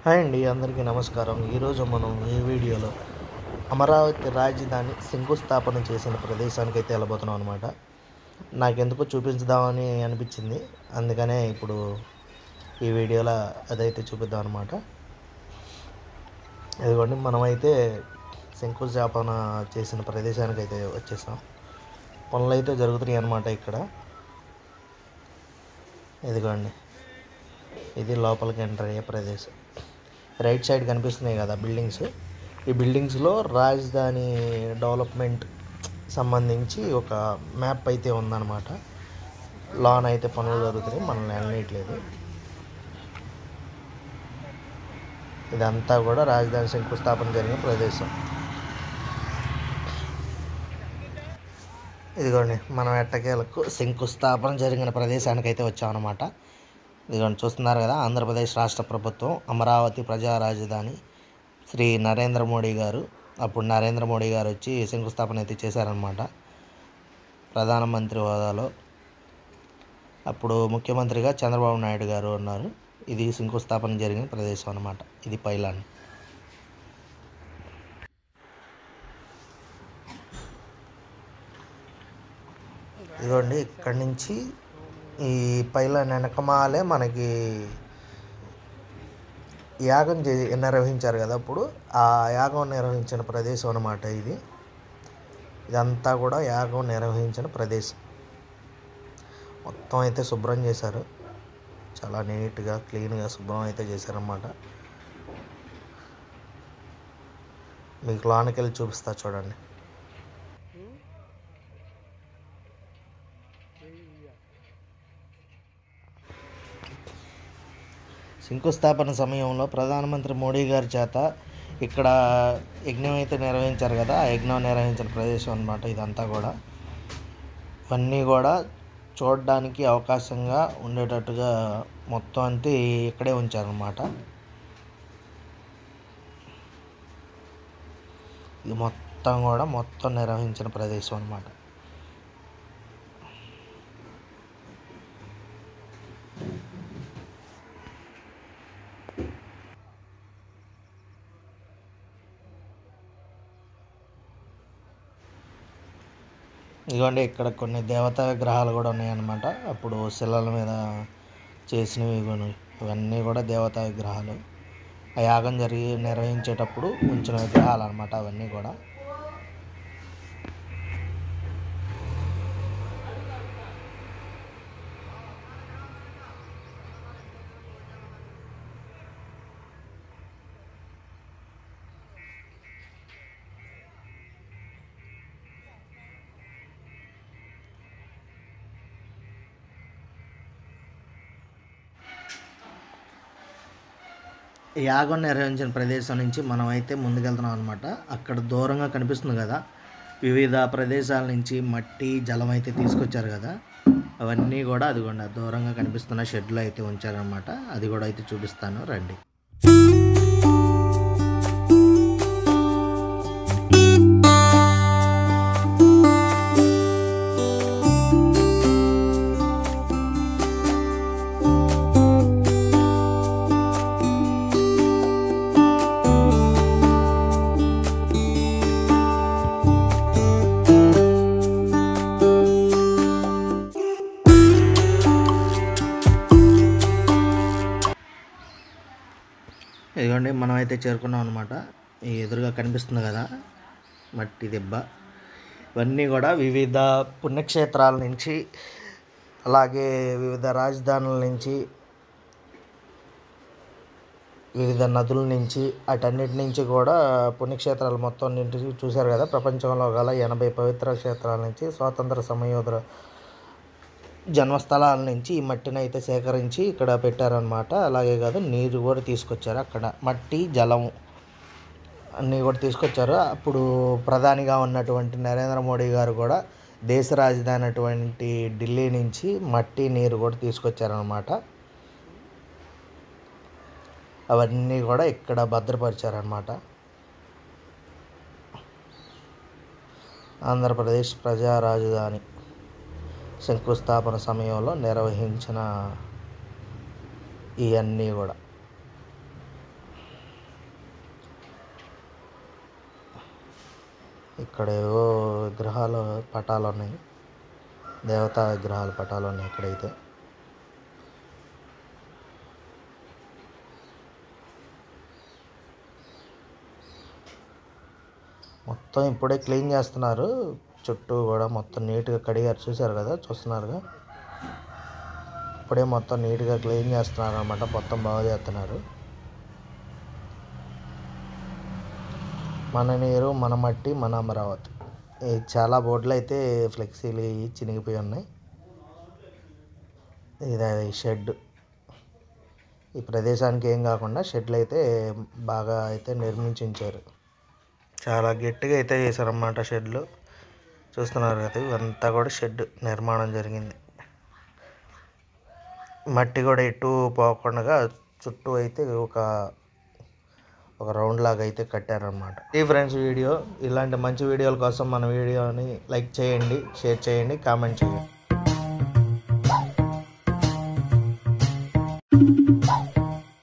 hi అండి అందరికీ నమస్కారం ఈరోజు మనం ఈ వీడియోలో అమరావతి రాజధాని శంకుస్థాపన చేసిన ప్రదేశానికి అయితే వెళ్ళబోతున్నాం అనమాట నాకెందుకో చూపించుదామని అనిపించింది అందుకనే ఇప్పుడు ఈ వీడియోలో అదైతే చూపిద్దాం అనమాట ఇదిగోండి మనమైతే శంకుస్థాపన చేసిన ప్రదేశానికి అయితే వచ్చేసాం పనులు అయితే జరుగుతున్నాయి అన్నమాట ఇక్కడ ఇదిగోండి ఇది లోపలికి ఎంటర్ అయ్యే ప్రదేశం రైట్ సైడ్ కనిపిస్తున్నాయి కదా బిల్డింగ్స్ ఈ బిల్డింగ్స్లో రాజధాని డెవలప్మెంట్ సంబంధించి ఒక మ్యాప్ అయితే ఉందన్నమాట లాన్ అయితే పనులు జరుగుతున్నాయి మనల్ని వెళ్ళనీయట్లేదు ఇదంతా కూడా రాజధాని శంకుస్థాపన జరిగిన ప్రదేశం ఇదిగోండి మనం ఎట్టకేలకు శంకుస్థాపన జరిగిన ప్రదేశానికి అయితే వచ్చామన్నమాట ఇదిగోండి చూస్తున్నారు కదా ఆంధ్రప్రదేశ్ రాష్ట్ర ప్రభుత్వం అమరావతి ప్రజా రాజధాని శ్రీ నరేంద్ర మోడీ గారు అప్పుడు నరేంద్ర మోడీ గారు వచ్చి శంకుస్థాపన అయితే చేశారనమాట ప్రధానమంత్రి హోదాలో అప్పుడు ముఖ్యమంత్రిగా చంద్రబాబు నాయుడు గారు ఉన్నారు ఇది శంకుస్థాపన జరిగిన ప్రదేశం అనమాట ఇది పైలాన్ ఇదిగోండి ఇక్కడి నుంచి ఈ పైలాన్ వెనకమాలే మనకి యాగం చే నిర్వహించారు కదా అప్పుడు ఆ యాగం నిర్వహించిన ప్రదేశం అన్నమాట ఇది ఇదంతా కూడా యాగం నిర్వహించిన ప్రదేశం మొత్తం అయితే శుభ్రం చేశారు చాలా నీట్గా క్లీన్గా శుభ్రం అయితే చేశారన్నమాట మీకు లోనికి వెళ్ళి చూపిస్తా చూడండి శంకుస్థాపన సమయంలో ప్రధానమంత్రి మోడీ గారి చేత ఇక్కడ యజ్ఞం అయితే నిర్వహించారు కదా ఆ యజ్ఞం నిర్వహించిన ప్రదేశం అనమాట ఇదంతా కూడా ఇవన్నీ కూడా చూడడానికి అవకాశంగా ఉండేటట్టుగా మొత్తం అంతే ఇక్కడే ఉంచారనమాట ఇది మొత్తం కూడా మొత్తం నిర్వహించిన ప్రదేశం అనమాట ఇదిగోండి ఇక్కడ కొన్ని దేవతా విగ్రహాలు కూడా ఉన్నాయన్నమాట అప్పుడు శిలల మీద చేసినవి ఇవన్నీ ఇవన్నీ కూడా దేవతా విగ్రహాలు ఆ యాగం జరిగి నిర్వహించేటప్పుడు ఉంచిన విగ్రహాలు అనమాట అవన్నీ కూడా యాగం నిర్వహించిన ప్రదేశం నుంచి మనం అయితే ముందుకెళ్తున్నాం అనమాట అక్కడ దూరంగా కనిపిస్తుంది కదా వివిధ ప్రదేశాల నుంచి మట్టి జలం అయితే తీసుకొచ్చారు కదా అవన్నీ కూడా అదిగోండి దూరంగా కనిపిస్తున్న షెడ్లో అయితే ఉంచారనమాట అది కూడా అయితే చూపిస్తాను రండి ఇదిగోండి మనం అయితే చేరుకున్నాం అనమాట ఈ ఎదురుగా కనిపిస్తుంది కదా మట్టి దెబ్బ ఇవన్నీ కూడా వివిధ పుణ్యక్షేత్రాల నుంచి అలాగే వివిధ రాజధానుల నుంచి వివిధ నదుల నుంచి అటన్నిటి నుంచి కూడా పుణ్యక్షేత్రాలు మొత్తం నింటి చూశారు కదా ప్రపంచంలో గల ఎనభై పవిత్ర క్షేత్రాల నుంచి స్వాతంత్ర సమయోధర జన్మస్థలాల నుంచి ఈ మట్టిని అయితే సేకరించి ఇక్కడ పెట్టారనమాట అలాగే కాదు నీరు కూడా తీసుకొచ్చారు అక్కడ మట్టి జలం అన్నీ కూడా తీసుకొచ్చారు అప్పుడు ప్రధానిగా ఉన్నటువంటి నరేంద్ర మోడీ గారు కూడా దేశ రాజధాని అటువంటి ఢిల్లీ నుంచి మట్టి నీరు కూడా తీసుకొచ్చారనమాట అవన్నీ కూడా ఇక్కడ భద్రపరిచారనమాట ఆంధ్రప్రదేశ్ ప్రజా రాజధాని శంకుస్థాపన సమయంలో నిర్వహించిన ఇవన్నీ కూడా ఇక్కడ ఏవో విగ్రహాలు పటాలు ఉన్నాయి దేవతా విగ్రహాల పటాలు ఉన్నాయి ఇక్కడైతే మొత్తం ఇప్పుడే క్లీన్ చేస్తున్నారు చుట్టూ కూడా మొత్తం నీట్గా కడిగారు చూసారు కదా చూస్తున్నారుగా ఇప్పుడే మొత్తం నీట్గా క్లీన్ చేస్తున్నారు అనమాట మొత్తం బాగా చేస్తున్నారు మన నీరు మన మట్టి మన అమరావతి ఈ చాలా బోర్డులు అయితే ఫ్లెక్సీలు ఇవి చినిగిపోయి ఉన్నాయి ఇది షెడ్ ఈ ప్రదేశానికి ఏం కాకుండా షెడ్లు అయితే బాగా అయితే నిర్మించి ఉంచారు చాలా గట్టిగా అయితే చేశారన్నమాట షెడ్లు చూస్తున్నారు కదా ఇవంతా కూడా షెడ్ నిర్మాణం జరిగింది మట్టి కూడా ఎటు పోకుండా చుట్టూ అయితే ఒక ఒక రౌండ్ లాగా అయితే కట్టారనమాట ఈ ఫ్రెండ్స్ వీడియో ఇలాంటి మంచి వీడియోల కోసం మన వీడియోని లైక్ చేయండి షేర్ చేయండి కామెంట్ చేయండి